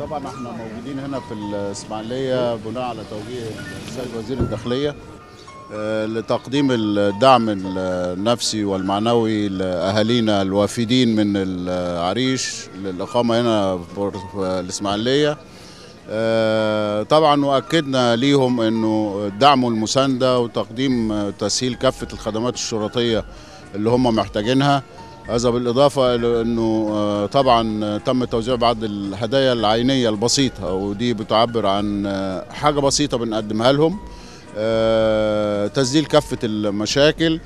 طبعا احنا موجودين هنا في الاسماعيليه بناء على توجيه السيد وزير الداخليه آه، لتقديم الدعم النفسي والمعنوي لاهالينا الوافدين من العريش للاقامه هنا في الاسماعيليه آه، طبعا واكدنا ليهم انه الدعم والمسانده وتقديم تسهيل كافه الخدمات الشرطيه اللي هم محتاجينها هذا بالاضافه الى انه آه، طبعا تم توزيع بعض الهدايا العينيه البسيطه ودي بتعبر عن آه، حاجه بسيطه بنقدمها لهم آه، تسجيل كافه المشاكل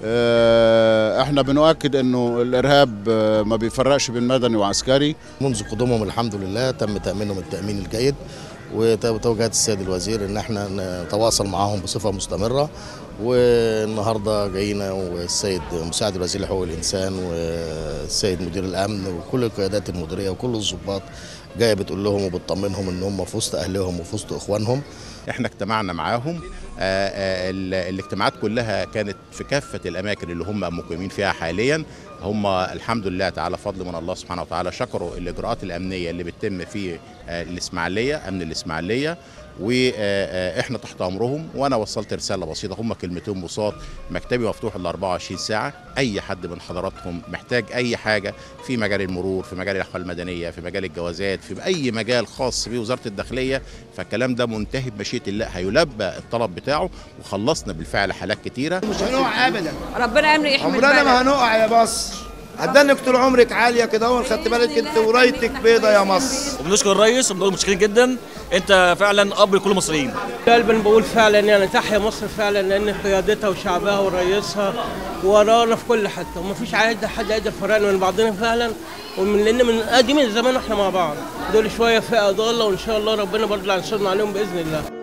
آه، احنا بنؤكد انه الارهاب آه، ما بيفرقش بين مدني وعسكري منذ قدومهم الحمد لله تم تامينهم التامين الجيد وتوجيهات السيد الوزير ان احنا نتواصل معاهم بصفه مستمره والنهارده جاينا والسيد مساعد الوزير لحقوق الانسان والسيد مدير الامن وكل القيادات المديريه وكل الضباط جايه بتقول لهم وبتطمنهم ان هم في وسط اهلهم وفي وسط اخوانهم احنا اجتمعنا معاهم آه، آه، ال- الاجتماعات كلها كانت في كافة الأماكن اللي هم مقيمين فيها حاليا هم الحمد لله تعالى فضل من الله سبحانه وتعالى شكروا الإجراءات الأمنية اللي بتتم في آه، الإسماعيلية أمن الإسماعيلية واحنا تحت امرهم وانا وصلت رساله بسيطه هم كلمتين بساط مكتبي مفتوح ال 24 ساعه اي حد من حضراتكم محتاج اي حاجه في مجال المرور في مجال الاحوال المدنيه في مجال الجوازات في اي مجال خاص بوزاره الداخليه فالكلام ده منتهي بمشيئه الله هيلبى الطلب بتاعه وخلصنا بالفعل حالات كتيره مش هنقع ابدا ربنا يمرق يحمي عمرنا ما البلد هنقع يا مصر هدنك طول عمرك عاليه كده اهو خدت بالك انت ورايتك بيضه يا مصر وبنشكر الرئيس وبنقول متشكرين جدا انت فعلا اب لكل المصريين قلبا بقول فعلا يعني تحيا مصر فعلا لان قيادتها وشعبها ورئيسها ورانا في كل حته وما فيش عايز حد يقدر يفرقنا من بعضنا فعلا ومن لان من قديم الزمان واحنا مع بعض دول شويه فئه ضاله وان شاء الله ربنا برضه ينصرنا عليهم باذن الله